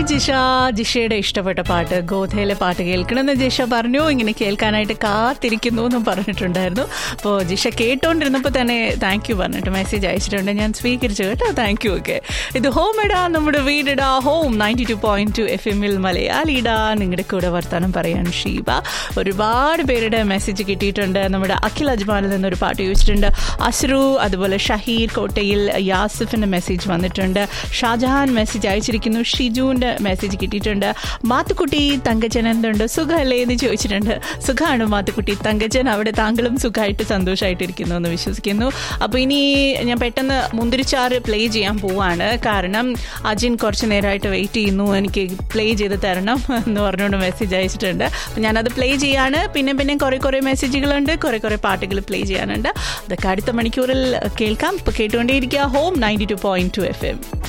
ജിഷ ജിഷയുടെ ഇഷ്ടപ്പെട്ട പാട്ട് ഗോധയിലെ പാട്ട് കേൾക്കണമെന്ന് ജിഷ പറഞ്ഞു ഇങ്ങനെ കേൾക്കാനായിട്ട് കാത്തിരിക്കുന്നു എന്നും പറഞ്ഞിട്ടുണ്ടായിരുന്നു അപ്പോൾ ജിഷ കേട്ടോണ്ടിരുന്നപ്പോൾ തന്നെ താങ്ക് യു പറഞ്ഞിട്ട് മെസ്സേജ് അയച്ചിട്ടുണ്ട് ഞാൻ സ്വീകരിച്ചു കേട്ടോ താങ്ക് യു ഒക്കെ ഇത് ഹോം ഇടാ നമ്മുടെ വീടിടാ home ninety two point two F എമ്മിൽ മലയാളിടാ നിങ്ങളുടെ കൂടെ വർത്താനം പറയാൻ ഷീബ ഒരുപാട് പേരുടെ മെസ്സേജ് കിട്ടിയിട്ടുണ്ട് നമ്മുടെ അഖിൽ അജ്മാനിൽ നിന്നൊരു പാട്ട് ചോദിച്ചിട്ടുണ്ട് അസ്രു അതുപോലെ ഷഹീർ കോട്ടയിൽ യാസിഫിന്റെ മെസ്സേജ് വന്നിട്ടുണ്ട് ഷാജഹാൻ മെസ്സേജ് അയച്ചിരിക്കുന്നു ഷിജുവിന്റെ മെസ്സേജ് കിട്ടിയിട്ടുണ്ട് മാത്തുക്കുട്ടി തങ്കച്ചൻ എന്തുണ്ട് സുഖമല്ലേ എന്ന് ചോദിച്ചിട്ടുണ്ട് സുഖമാണ് മാത്തുക്കുട്ടി തങ്കച്ചൻ അവിടെ താങ്കളും സുഖമായിട്ട് സന്തോഷമായിട്ടിരിക്കുന്നു എന്ന് വിശ്വസിക്കുന്നു അപ്പോൾ ഇനി ഞാൻ പെട്ടെന്ന് മുന്തിരിച്ചാറ് പ്ലേ ചെയ്യാൻ പോവാണ് കാരണം അജിൻ കുറച്ച് നേരമായിട്ട് വെയിറ്റ് ചെയ്യുന്നു എനിക്ക് പ്ലേ ചെയ്ത് തരണം എന്ന് പറഞ്ഞുകൊണ്ട് മെസ്സേജ് അയച്ചിട്ടുണ്ട് അപ്പം ഞാനത് പ്ലേ ചെയ്യാണ് പിന്നെ പിന്നെ കുറേ കുറേ മെസ്സേജുകളുണ്ട് കുറേ കുറേ പാട്ടുകൾ പ്ലേ ചെയ്യാനുണ്ട് അതൊക്കെ അടുത്ത മണിക്കൂറിൽ കേൾക്കാം ഇപ്പോൾ കേട്ടുകൊണ്ടേയിരിക്കുക home ninety two point two F M